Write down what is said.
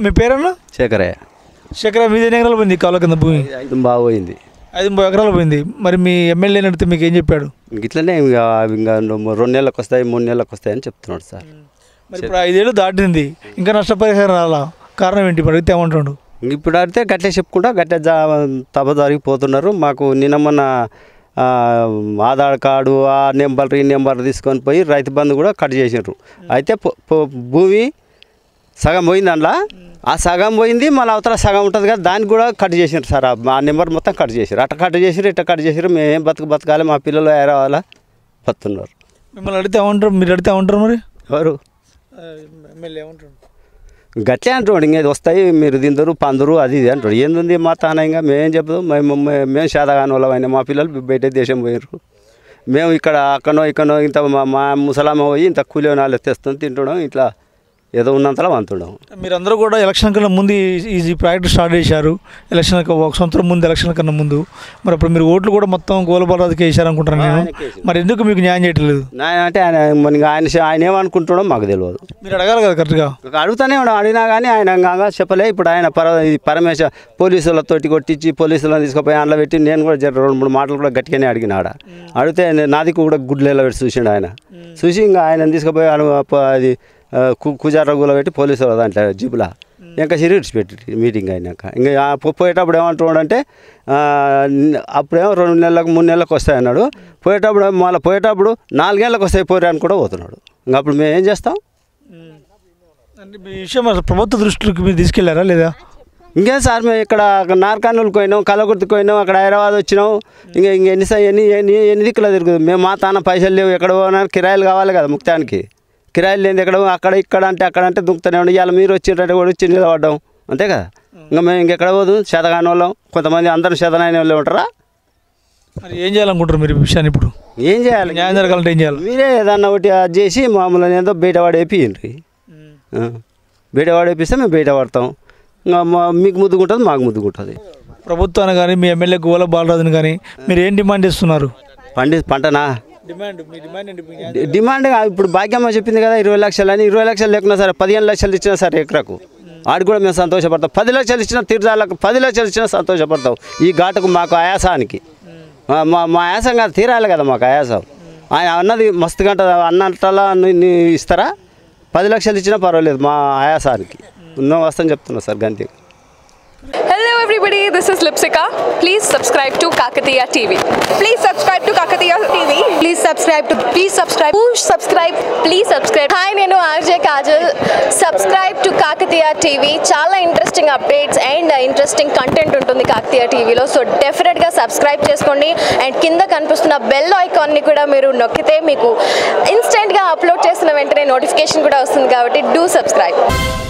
మీ పేరన్నా శేఖరయ్య శేఖర మీది ఎన్ని ఎకరాలు పోయింది కాలువ కింద భూమి ఐదు బాగా పోయింది ఐదు ముప్పై ఎకరాలు పోయింది మరి మీ ఎమ్మెల్యే అడిగితే మీకు ఏం చెప్పాడు ఇంక ఇట్లనే ఇంకా ఇంకా రెండు నెలలకు వస్తాయి మూడు నెలలకు వస్తాయి అని చెప్తున్నాడు సార్ మరి ఇప్పుడు ఐదేళ్ళు దాటింది ఇంకా నష్టపరిహారం రాలా కారణం ఏంటి మరి అడిగితే ఏమంటాడు ఇంక ఇప్పుడు అడిగితే గట్టే చెప్పుకుంటా గట్టే జా తప జరిగిపోతున్నారు మాకు నిన్న మొన్న ఆ, ఆధార్ కార్డు ఆ నెంబర్ ఈ నెంబర్ తీసుకొని పోయి రైతు బంధు కూడా కట్ చేసినారు అయితే పొ- పొ- భూమి సగం పోయింది అందులో ఆ సగం పోయింది మళ్ళీ అవతల సగం ఉంటుంది కదా దానికి కూడా కట్ చేసినారు సార్ ఆ ఆ నెంబర్ మొత్తం కట్ చేసారు అట్ట కట్ చేసారు ఇట్ట కట్ చేసారు మేము ఏం బతుకు బతకాలి మా పిల్లలు ఏరావాలా బతున్నారు మిమ్మల్ని అడిగితే ఏమంటారు మీరు అడిగితే ఏమంటారు మరి ఎవరు ఎమ్మెల్యే ఏమంటారు గట్లే అంటాడు ఇంకా ఇది వస్తాయి మీరు తిందరు పందురు అది ఇది అంటాడు ఏంది మా తాన ఇంకా మేమేం చెప్పదు మేము మేము మేము శాతగాని వాళ్ళమైనా మా పిల్లలు బయట దేశం పోయారు మేము ఇక్కడ అక్కడనో ఇక్కడనో ఇంత మా మా ముసలామ పోయి ఇంత కూలి నాలుగు తెస్తుంది తింటున్నాం ఇట్లా ఏదో ఉన్నంతలో వంతున్నాం మీరందరూ కూడా ఎలక్షన్ కన్నా ముందు ఈ- ఈ ప్రాజెక్ట్ స్టార్ట్ చేశారు ఎలక్షన్ ఒక సంవత్సరం ముందు ఎలక్షన్ కన్నా ముందు మరి అప్పుడు మీరు ఓట్లు కూడా మొత్తం గోలబాలరాజుకి వేశారు అనుకుంటాను నేను ఆయనకే వేశారు. మరి ఎందుకు మీకు న్యాయం చేయట్లేదు నాయన అంటే ఆయన మరి ఇంకా ఆయన ఆయన ఏమనుకుంటున్నాడో మాకు తెలియదు మీరు అడగాలి కదా కరెక్ట్గా ఇక అడుగుతానే ఉన్నాం అడిగినా కానీ ఆయన ఇంకా చెప్పలే ఇప్పుడు ఆయన పర ఇది పరమేశ పోలీసులతోటి కొట్టించి పోలీసులను తీసుకుపోయి అందులో పెట్టి నేను కూడా జర రెండు మూడు మాటలు కూడా గట్టిగానే అడిగిన ఆడ అడిగితే నే- నాది కూడా గుడ్లలో పెట్టి చూసిండు ఆయన చూసి ఇంకా ఆయన తీసుకుపోయి ఆడ ప- అది ఆ, కు కుజా రఘులో పెట్టి పోలీసుల దాంట్లో జిబులా ఇంకా సిరి పెట్టి మీటింగ్ అయినాక ఇంకా ఆ పో- పోయేటప్పుడు ఏమంటున్నాడు అంటే ఆ, న- అప్పుడేమో రెండు నెలలకు మూడు నెలలకు వస్తాయి అన్నాడు పోయేటప్పుడు మళ్ళీ పోయేటప్పుడు నాలుగేళ్ళకి వస్తాయి పోరే అని కూడా పోతున్నాడు ఇంకా అప్పుడు మేము ఏం చేస్తాం అంటే మీ విషయం అసలు ప్రభుత్వ దృష్టికి మీరు తీసుకెళ్లారా లేదా ఇంకేం సార్ మేము ఇక్కడ నార్కానూలుకి పోయినాం కలగుర్తికి పోయినాం అక్కడ హైదరాబాద్ వచ్చినాం ఇంకా ఇంక ఎన్ని సై- ఎన్ని ఎన్ని ఎన్ని దిక్కులో తిరుగుతుంది మేము మా తాన పైసలు లేవు ఎక్కడ పోయినా కిరాయిలు కావాలి కదా ముక్తానికి కిరాయిలు లేని ఎక్కడ అక్కడ ఇక్కడ అంటే అక్కడ అంటే దుంకుతూనే ఉండి ఇవాళ మీరు వచ్చింటే కూడా వచ్చి నిలబడ్డాం అంతే కదా ఇంకా మేము ఇంకెక్కడ పోదు శతగాని వాళ్ళం కొంతమంది అందరూ శతనాయన వాళ్ళు ఉంటారా మరి ఏం చేయాలనుకుంటారు మీరు ఈ విషయాన్ని ఇప్పుడు ఏం చేయాలి న్యాయం జరగాలంటే ఏం చేయాలి మీరే ఏదన్నా ఒకటి అది చేసి మామూలు ఏదో బయట పడేపియండి బయట పడేపిస్తే మేము బయట పడతాం ఇంకా మా- మీకు ముద్దుకుంటుంది మాకు ముద్దుకుంటుంది ప్రభుత్వాన్ని కానీ మీ ఎమ్మెల్యే గోల బాలరాజుని కానీ మీరు ఏం డిమాండ్ చేస్తున్నారు పండి పంటనా డిమాండ్ మీ డిమాండ్ డి- డిమాండ్ గా ఇప్పుడు భాగ్యమ్మ చెప్పింది కదా ఇరవై లక్షలు అని ఇరవై లక్షలు లేకున్నా సరే పదిహేను లక్షలు ఇచ్చినా సరే ఎకరాకు ఆడు కూడా మేము సంతోషపడతాం పది లక్షలు ఇచ్చినా తీర్చాలకు పది లక్షలు ఇచ్చినా సంతోషపడతాం ఈ ఘాటుకు మాకు ఆయాసానికి మా- మా మా ఆయాసం కాదు తీరాలి కదా మాకు ఆయాసం ఆయన అన్నది మస్తు గంట అన్నట్టలా ని- ని ఇస్తారా పది లక్షలు ఇచ్చినా పర్వాలేదు మా ఆయాసానికి ఉన్న వస్తాను చెప్తున్నా సార్ గంతే Hello everybody, this is Lipsika. Please subscribe to Kakatiya TV. Please subscribe to Kakatiya TV. Please subscribe to please subscribe. Push subscribe. Please subscribe. Hi, నేను RJ Kajal subscribe to Kakatiya TV చాలా interesting updates and interesting content ఉంటుంది కాకతీయ టీవీలో so డెఫినెట్గా subscribe చేసుకోండి and కింద కనిపిస్తున్న bell ఐకాన్ని కూడా మీరు నొక్కితే మీకు ఇన్స్టెంట్గా అప్లోడ్ చేసిన వెంటనే నోటిఫికేషన్ కూడా వస్తుంది కాబట్టి డూ సబ్స్క్రైబ్